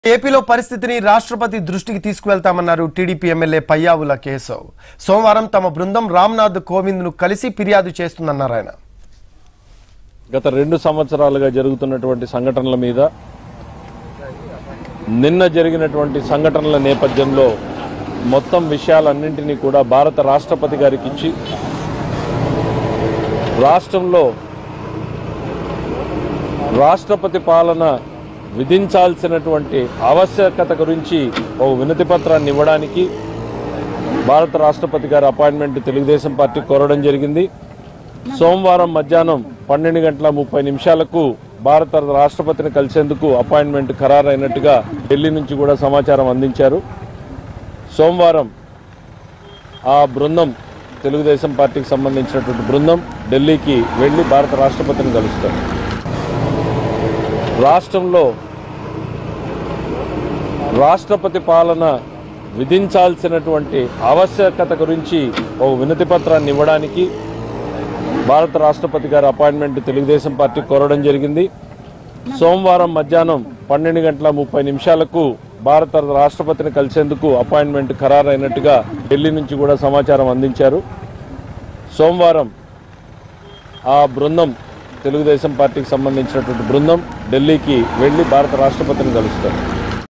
ఏపీలో పరిస్థితిని రాష్ట్రపతి దృష్టికి తీసుకువెళ్తామన్నారు టీడీపీ ఎమ్మెల్యే పయ్యావుల కేశవ్ సోమవారం తమ బృందం రామ్నాథ్ కోవింద్ ను కలిసి ఫిర్యాదు చేస్తుందన్నారు ఆయన గత రెండు సంవత్సరాలుగా జరుగుతున్నటువంటి సంఘటనల మీద నిన్న జరిగినటువంటి సంఘటనల నేపథ్యంలో మొత్తం విషయాలన్నింటినీ కూడా భారత రాష్ట్రపతి గారికి ఇచ్చి రాష్ట్రంలో రాష్ట్రపతి పాలన విధించాల్సినటువంటి ఆవశ్యకత గురించి ఒక వినతి పత్రాన్ని ఇవ్వడానికి భారత రాష్ట్రపతి గారి అపాయింట్మెంట్ తెలుగుదేశం పార్టీ కోరడం జరిగింది సోమవారం మధ్యాహ్నం పన్నెండు గంటల ముప్పై నిమిషాలకు భారత రాష్ట్రపతిని కలిసేందుకు అపాయింట్మెంట్ ఖరారైనట్టుగా ఢిల్లీ నుంచి కూడా సమాచారం అందించారు సోమవారం ఆ బృందం తెలుగుదేశం పార్టీకి సంబంధించినటువంటి బృందం ఢిల్లీకి వెళ్లి భారత రాష్ట్రపతిని కలుస్తారు రాష్ట్రంలో రాష్ట్రపతి పాలన విధించాల్సినటువంటి ఆవశ్యకత గురించి ఒక వినతి పత్రాన్ని ఇవ్వడానికి భారత రాష్ట్రపతి గారి అపాయింట్మెంట్ తెలుగుదేశం పార్టీ కోరడం జరిగింది సోమవారం మధ్యాహ్నం పన్నెండు గంటల ముప్పై నిమిషాలకు భారత రాష్ట్రపతిని కలిసేందుకు అపాయింట్మెంట్ ఖరారైనట్టుగా ఢిల్లీ నుంచి కూడా సమాచారం అందించారు సోమవారం ఆ బృందం తెలుగుదేశం పార్టీకి సంబంధించినటువంటి బృందం ఢిల్లీకి వెళ్లి భారత రాష్ట్రపతిని కలుస్తారు